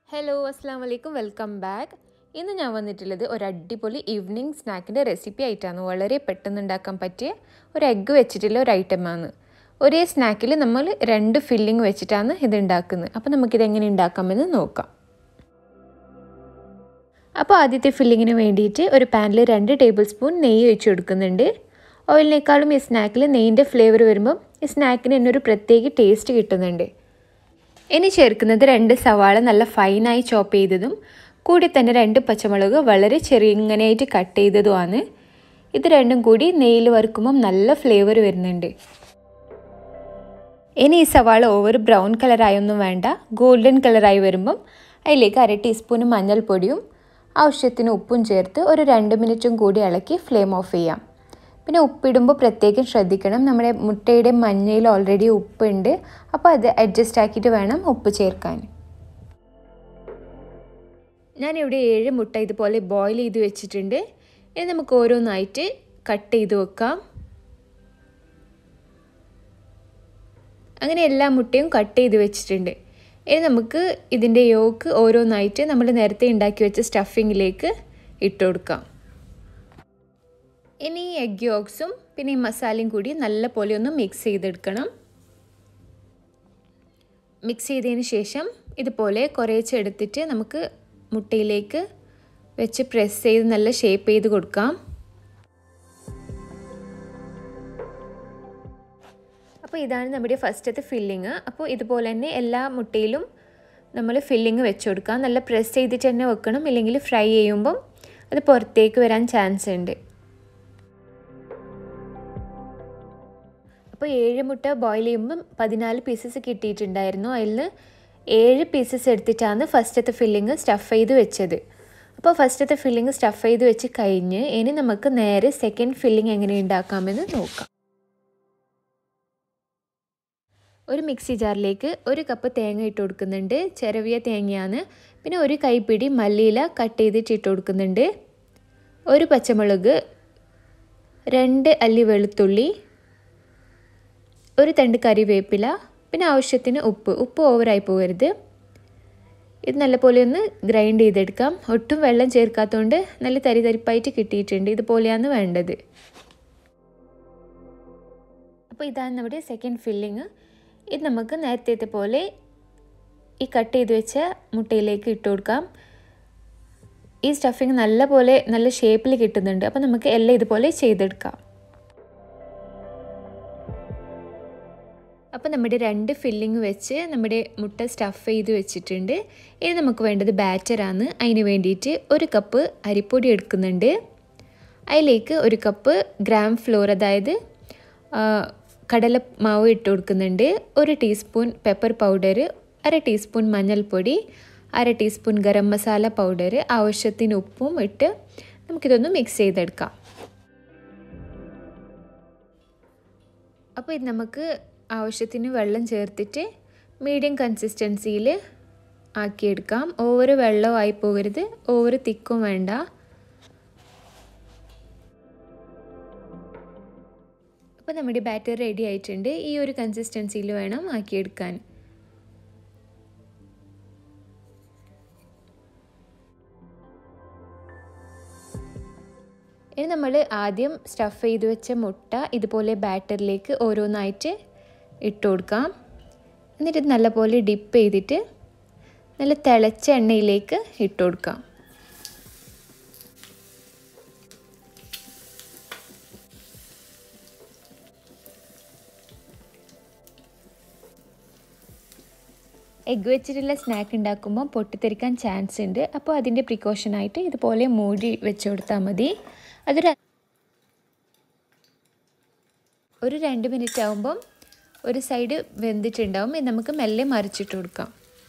hello അസ്സാം വലൈക്കും welcome back ഇന്ന് ഞാൻ വന്നിട്ടുള്ളത് ഒരു അടിപൊളി ഈവനിങ് സ്നാക്കിൻ്റെ റെസിപ്പി ആയിട്ടാണ് വളരെ പെട്ടെന്ന് ഉണ്ടാക്കാൻ പറ്റിയ ഒരു എഗ്ഗ് വെച്ചിട്ടുള്ള ഒരു ഐറ്റമാണ് ഒരേ സ്നാക്കിൽ നമ്മൾ രണ്ട് ഫില്ലിങ് വെച്ചിട്ടാണ് ഇത് ഉണ്ടാക്കുന്നത് അപ്പോൾ നമുക്കിത് എങ്ങനെ ഉണ്ടാക്കാമെന്ന് നോക്കാം അപ്പോൾ ആദ്യത്തെ ഫില്ലിങ്ങിന് വേണ്ടിയിട്ട് ഒരു പാനിൽ രണ്ട് ടേബിൾ സ്പൂൺ നെയ്യ് ഒഴിച്ച് കൊടുക്കുന്നുണ്ട് ഓയിലിനേക്കാളും ഈ സ്നാക്കിൽ നെയ്യിൻ്റെ ഫ്ലേവർ വരുമ്പം ഈ സ്നാക്കിന് തന്നെ ഒരു പ്രത്യേക ടേസ്റ്റ് കിട്ടുന്നുണ്ട് ഇനി ചേർക്കുന്നത് രണ്ട് സവാള നല്ല ഫൈനായി ചോപ്പ് ചെയ്തതും കൂടി തന്നെ രണ്ട് പച്ചമുളക് വളരെ ചെറിയങ്ങനെയായിട്ട് കട്ട് ചെയ്തതുമാണ് ഇത് രണ്ടും കൂടി നെയ്യിൽ വറുക്കുമ്പം നല്ല ഫ്ലേവർ വരുന്നുണ്ട് ഇനി ഈ സവാള ഓവർ ബ്രൗൺ കളറായൊന്നും വേണ്ട ഗോൾഡൻ കളറായി വരുമ്പം അതിലേക്ക് അര ടീസ്പൂൺ മഞ്ഞൾപ്പൊടിയും ആവശ്യത്തിന് ഉപ്പും ചേർത്ത് ഒരു രണ്ട് മിനിറ്റും കൂടി ഇളക്കി ഫ്ലെയിം ഓഫ് ചെയ്യാം പിന്നെ ഉപ്പിടുമ്പോൾ പ്രത്യേകം ശ്രദ്ധിക്കണം നമ്മുടെ മുട്ടയുടെ മഞ്ഞയിൽ ഓൾറെഡി ഉപ്പുണ്ട് അപ്പോൾ അത് അഡ്ജസ്റ്റ് ആക്കിയിട്ട് വേണം ഉപ്പ് ചേർക്കാൻ ഞാനിവിടെ ഏഴ് മുട്ട ഇതുപോലെ ബോയിൽ ചെയ്ത് വെച്ചിട്ടുണ്ട് ഇനി നമുക്ക് ഓരോന്നായിട്ട് കട്ട് ചെയ്ത് വെക്കാം അങ്ങനെ എല്ലാ മുട്ടയും കട്ട് ചെയ്ത് വെച്ചിട്ടുണ്ട് ഇനി നമുക്ക് ഇതിൻ്റെ യോക്ക് ഓരോന്നായിട്ട് നമ്മൾ നേരത്തെ ഉണ്ടാക്കി വെച്ച സ്റ്റഫിങ്ങിലേക്ക് ഇട്ട് കൊടുക്കാം ഇനി ഈ എഗ് യോക്സും പിന്നെ ഈ മസാലയും കൂടി നല്ല പോലെ ഒന്ന് മിക്സ് ചെയ്തെടുക്കണം മിക്സ് ചെയ്തതിന് ശേഷം ഇതുപോലെ കുറേശ്ശെ എടുത്തിട്ട് നമുക്ക് മുട്ടയിലേക്ക് വെച്ച് പ്രസ് ചെയ്ത് നല്ല ഷേപ്പ് ചെയ്ത് കൊടുക്കാം അപ്പോൾ ഇതാണ് നമ്മുടെ ഫസ്റ്റത്തെ ഫില്ലിങ് അപ്പോൾ ഇതുപോലെ തന്നെ എല്ലാ മുട്ടയിലും നമ്മൾ ഫില്ലിങ് വെച്ച് കൊടുക്കാം നല്ല പ്രസ് ചെയ്തിട്ട് തന്നെ വെക്കണം ഇല്ലെങ്കിൽ ഫ്രൈ ചെയ്യുമ്പം അത് പുറത്തേക്ക് വരാൻ ചാൻസ് ഉണ്ട് അപ്പോൾ ഏഴ് മുട്ട ബോയിൽ ചെയ്യുമ്പം പതിനാല് പീസസ് കിട്ടിയിട്ടുണ്ടായിരുന്നു അതിൽ ഏഴ് പീസസ് എടുത്തിട്ടാണ് ഫസ്റ്റത്തെ ഫില്ലിങ് സ്റ്റഫ് ചെയ്ത് വെച്ചത് അപ്പോൾ ഫസ്റ്റത്തെ ഫില്ലിങ് സ്റ്റഫ് ചെയ്ത് വെച്ച് കഴിഞ്ഞ് ഇനി നമുക്ക് നേരെ സെക്കൻഡ് ഫില്ലിങ് എങ്ങനെ ഉണ്ടാക്കാമെന്ന് നോക്കാം ഒരു മിക്സി ജാറിലേക്ക് ഒരു കപ്പ് തേങ്ങ ഇട്ട് കൊടുക്കുന്നുണ്ട് ചിരവിയ തേങ്ങയാണ് പിന്നെ ഒരു കൈപ്പിടി മല്ലിയില കട്ട് ചെയ്തിട്ട് ഇട്ട് കൊടുക്കുന്നുണ്ട് ഒരു പച്ചമുളക് രണ്ട് അല്ലി വെളുത്തുള്ളി ഒരു തണ്ട് കറിവേപ്പില പിന്നെ ആവശ്യത്തിന് ഉപ്പ് ഉപ്പ് ഓവറായി പോകരുത് ഇത് നല്ലപോലെ ഒന്ന് ഗ്രൈൻഡ് ചെയ്തെടുക്കാം ഒട്ടും വെള്ളം ചേർക്കാത്തതുകൊണ്ട് നല്ല തരി തരിപ്പായിട്ട് കിട്ടിയിട്ടുണ്ട് ഇതുപോലെയാണ് വേണ്ടത് അപ്പോൾ ഇതാണ് നമ്മുടെ സെക്കൻഡ് ഫില്ലിങ് ഇത് നമുക്ക് നേരത്തെ പോലെ ഈ കട്ട് ചെയ്ത് വെച്ച മുട്ടയിലേക്ക് ഇട്ട് കൊടുക്കാം ഈ സ്റ്റഫിങ് നല്ല പോലെ നല്ല ഷേപ്പിൽ കിട്ടുന്നുണ്ട് അപ്പോൾ നമുക്ക് എല്ലാം ഇതുപോലെ ചെയ്തെടുക്കാം അപ്പോൾ നമ്മുടെ രണ്ട് ഫില്ലിങ് വെച്ച് നമ്മുടെ മുട്ട സ്റ്റഫ് ചെയ്ത് വെച്ചിട്ടുണ്ട് ഇനി നമുക്ക് വേണ്ടത് ബാറ്ററാണ് അതിന് വേണ്ടിയിട്ട് ഒരു കപ്പ് അരിപ്പൊടി എടുക്കുന്നുണ്ട് അതിലേക്ക് ഒരു കപ്പ് ഗ്രാം ഫ്ലോർ അതായത് കടല മാവ് ഇട്ട് കൊടുക്കുന്നുണ്ട് ഒരു ടീസ്പൂൺ പെപ്പർ പൗഡർ അര ടീസ്പൂൺ മഞ്ഞൾപ്പൊടി അര ടീസ്പൂൺ ഗരം മസാല പൗഡർ ആവശ്യത്തിന് ഉപ്പും ഇട്ട് നമുക്കിതൊന്ന് മിക്സ് ചെയ്തെടുക്കാം അപ്പോൾ ഇത് നമുക്ക് ആവശ്യത്തിന് വെള്ളം ചേർത്തിട്ട് മീഡിയം കൺസിസ്റ്റൻസിയിൽ ആക്കിയെടുക്കാം ഓവർ വെള്ളമായി പോകരുത് ഓവർ തിക്കും വേണ്ട അപ്പോൾ നമ്മുടെ ബാറ്റർ റെഡി ആയിട്ടുണ്ട് ഈ ഒരു കൺസിസ്റ്റൻസിയിൽ വേണം ആക്കിയെടുക്കാൻ ഇനി നമ്മൾ ആദ്യം സ്റ്റഫ് ചെയ്ത് വെച്ച മുട്ട ഇതുപോലെ ബാറ്ററിലേക്ക് ഓരോന്നായിട്ട് ഇട്ട് കൊടുക്കാം എന്നിട്ട് നല്ലപോലെ ഡിപ്പ് ചെയ്തിട്ട് നല്ല തിളച്ച എണ്ണയിലേക്ക് ഇട്ട് കൊടുക്കാം എഗ്ഗ് വെച്ചിട്ടുള്ള സ്നാക്ക് ഉണ്ടാക്കുമ്പോൾ പൊട്ടിത്തെറിക്കാൻ ചാൻസ് ഉണ്ട് അപ്പോൾ അതിൻ്റെ പ്രിക്കോഷനായിട്ട് ഇതുപോലെ മൂടി വെച്ച് കൊടുത്താൽ മതി അതൊരു ഒരു രണ്ട് മിനിറ്റ് ആകുമ്പം ഒരു സൈഡ് വെന്തിട്ടുണ്ടാവും ഇത് നമുക്ക് മെല്ലെ മറിച്ചിട്ട് കൊടുക്കാം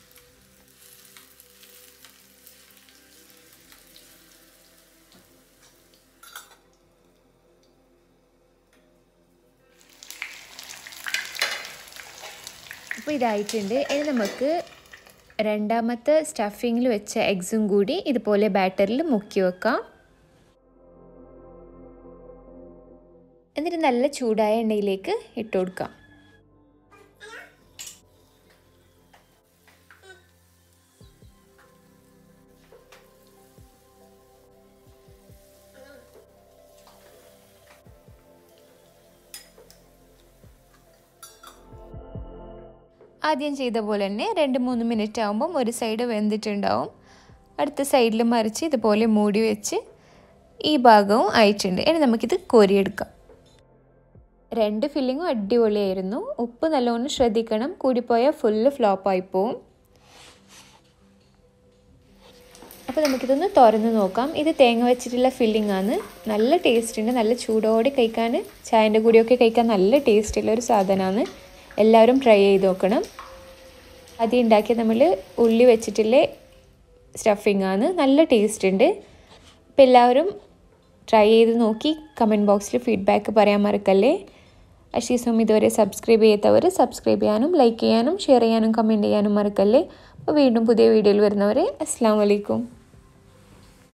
അപ്പോൾ ഇതായിട്ടുണ്ട് ഇനി നമുക്ക് രണ്ടാമത്തെ സ്റ്റഫിങ്ങിൽ വെച്ച എഗ്സും കൂടി ഇതുപോലെ ബാറ്ററിൽ മുക്കി വെക്കാം എന്നിട്ട് നല്ല ചൂടായ എണ്ണയിലേക്ക് ഇട്ട് കൊടുക്കാം ആദ്യം ചെയ്ത പോലെ തന്നെ രണ്ട് മൂന്ന് മിനിറ്റ് ആകുമ്പം ഒരു സൈഡ് വെന്തിട്ടുണ്ടാവും അടുത്ത സൈഡിൽ മറിച്ച് ഇതുപോലെ മൂടി വെച്ച് ഈ ഭാഗവും ആയിട്ടുണ്ട് ഇനി നമുക്കിത് കോരിയെടുക്കാം രണ്ട് ഫില്ലിങ്ങും അടിപൊളിയായിരുന്നു ഉപ്പ് നല്ലോണം ശ്രദ്ധിക്കണം കൂടിപ്പോയാൽ ഫുള്ള് ഫ്ലോപ്പായി പോവും അപ്പോൾ നമുക്കിതൊന്ന് തുറന്ന് നോക്കാം ഇത് തേങ്ങ വെച്ചിട്ടുള്ള ഫില്ലിംഗ് ആണ് നല്ല ടേസ്റ്റ് ഉണ്ട് നല്ല ചൂടോടെ കഴിക്കാൻ ചായൻ്റെ കൂടെയൊക്കെ കഴിക്കാൻ നല്ല ടേസ്റ്റുള്ള ഒരു സാധനമാണ് എല്ലാവരും ട്രൈ ചെയ്ത് നോക്കണം ആദ്യം ഉണ്ടാക്കിയ നമ്മൾ ഉള്ളി വെച്ചിട്ടുള്ള സ്റ്റഫിംഗ് ആണ് നല്ല ടേസ്റ്റ് ഉണ്ട് അപ്പോൾ എല്ലാവരും ട്രൈ ചെയ്ത് നോക്കി കമൻറ്റ് ബോക്സിൽ ഫീഡ്ബാക്ക് പറയാൻ മറക്കല്ലേ അഷീസും ഇതുവരെ സബ്സ്ക്രൈബ് ചെയ്യാത്തവർ സബ്സ്ക്രൈബ് ചെയ്യാനും ലൈക്ക് ചെയ്യാനും ഷെയർ ചെയ്യാനും കമൻറ്റ് ചെയ്യാനും മറക്കല്ലേ അപ്പോൾ വീണ്ടും പുതിയ വീഡിയോയിൽ വരുന്നവരെ അസ്സാം വലൈക്കും